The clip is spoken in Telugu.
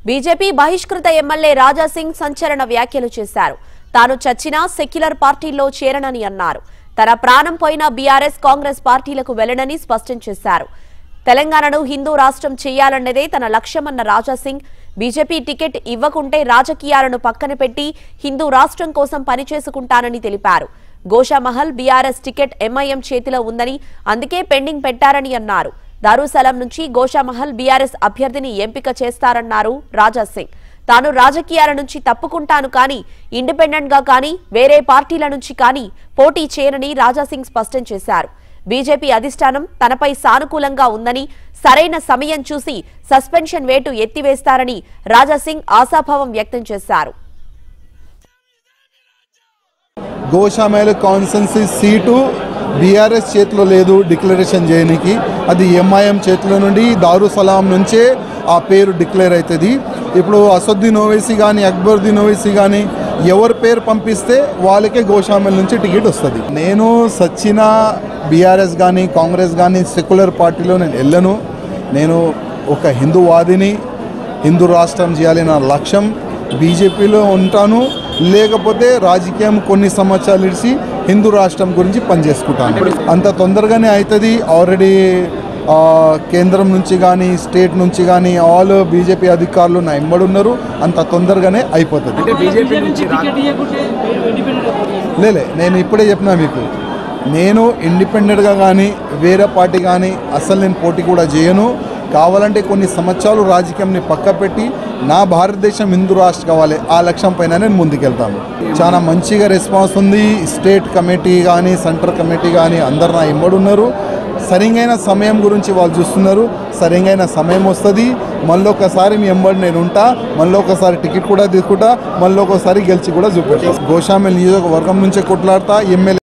బీజేపీ బహిష్కృత ఎమ్మెల్యే రాజాసింగ్ సంచలన వ్యాఖ్యలు చేశారు తాను చచ్చినా సెక్యులర్ పార్టీల్లో చేరనని అన్నారు తన ప్రాణం పోయిన బీఆర్ఎస్ కాంగ్రెస్ పార్టీలకు వెళ్లనని స్పష్టం చేశారు తెలంగాణను హిందూ రాష్ట్రం చేయాలన్నదే తన లక్ష్యమన్న రాజాసింగ్ బీజేపీ టికెట్ ఇవ్వకుంటే రాజకీయాలను పక్కన పెట్టి హిందూ రాష్ట్రం కోసం పనిచేసుకుంటానని తెలిపారు గోషామహల్ బీఆర్ఎస్ టికెట్ ఎంఐఎం చేతిలో ఉందని అందుకే పెండింగ్ పెట్టారని అన్నారు దారుసలాం నుంచి గోషామహల్ బీఆర్ఎస్ అభ్యర్థిని ఎంపిక చేస్తారన్నారు రాజాసింగ్ తాను రాజకీయాల నుంచి తప్పుకుంటాను కానీ ఇండిపెండెంట్ గా కానీ వేరే పార్టీల నుంచి కానీ పోటీ చేయనని రాజాసింగ్ స్పష్టం చేశారు బీజేపీ అధిష్టానం తనపై సానుకూలంగా ఉందని సరైన సమయం చూసి సస్పెన్షన్ వేటు ఎత్తివేస్తారని రాజాసింగ్ ఆశాభావం వ్యక్తం చేశారు గోషామేల కాన్సెన్సీ సీటు బీఆర్ఎస్ చేతిలో లేదు డిక్లరేషన్ చేయడానికి అది ఎంఐఎం చేతిలో నుండి దారుసలాం నుంచే ఆ పేరు డిక్లేర్ అవుతుంది ఇప్పుడు అసదుద్దీన్ ఓవైసీ కానీ అక్బరుద్దీన్ ఓవైసీ కానీ ఎవరి పేరు పంపిస్తే వాళ్ళకే గోషామేల నుంచి టికెట్ వస్తుంది నేను సచిన బీఆర్ఎస్ కానీ కాంగ్రెస్ కానీ సెక్యులర్ పార్టీలో నేను వెళ్ళను నేను ఒక హిందూవాదిని హిందూ రాష్ట్రం చేయాలి నా లక్ష్యం బీజేపీలో ఉంటాను లేకపోతే రాజకీయం కొన్ని సంవత్సరాలు ఇడిచి హిందూ రాష్ట్రం గురించి పనిచేసుకుంటాను అంత తొందరగానే అవుతుంది ఆల్రెడీ ఆ, కేంద్రం నుంచి కానీ స్టేట్ నుంచి కానీ ఆల్ బీజేపీ అధికారులు నా ఎంబడి ఉన్నారు అంత తొందరగానే అయిపోతుంది బీజేపీ నుంచి టికెట్ ఇవ్వకుంటే ఇండిపెండెంట్ లేలే నేను ఇప్పుడే చెప్పినా మీకు నేను ఇండిపెండెంట్గా కానీ వేరే పార్టీ కానీ అసలు నేను పోటీ కూడా చేయను కావాలంటే కొన్ని సంవత్సరాలు రాజకీయంని పక్క పెట్టి నా భారతదేశం హిందూ రాష్ట్ర కావాలి ఆ లక్ష్యం పైన నేను ముందుకెళ్తాను చాలా మంచిగా రెస్పాన్స్ ఉంది స్టేట్ కమిటీ కానీ సెంటర్ కమిటీ కానీ అందరు నా ఎంబడి ఉన్నారు సరిగైన సమయం గురించి వాళ్ళు చూస్తున్నారు సరిగైన సమయం వస్తుంది మళ్ళీ ఒకసారి మీ ఎంబడి నేను ఉంటా మళ్ళీ ఒకసారి టికెట్ కూడా తీసుకుంటా మళ్ళీ ఒకసారి గెలిచి కూడా చూపెడతా గోషామిల్ నియోజకవర్గం నుంచే కొట్లాడతా ఎమ్మెల్యే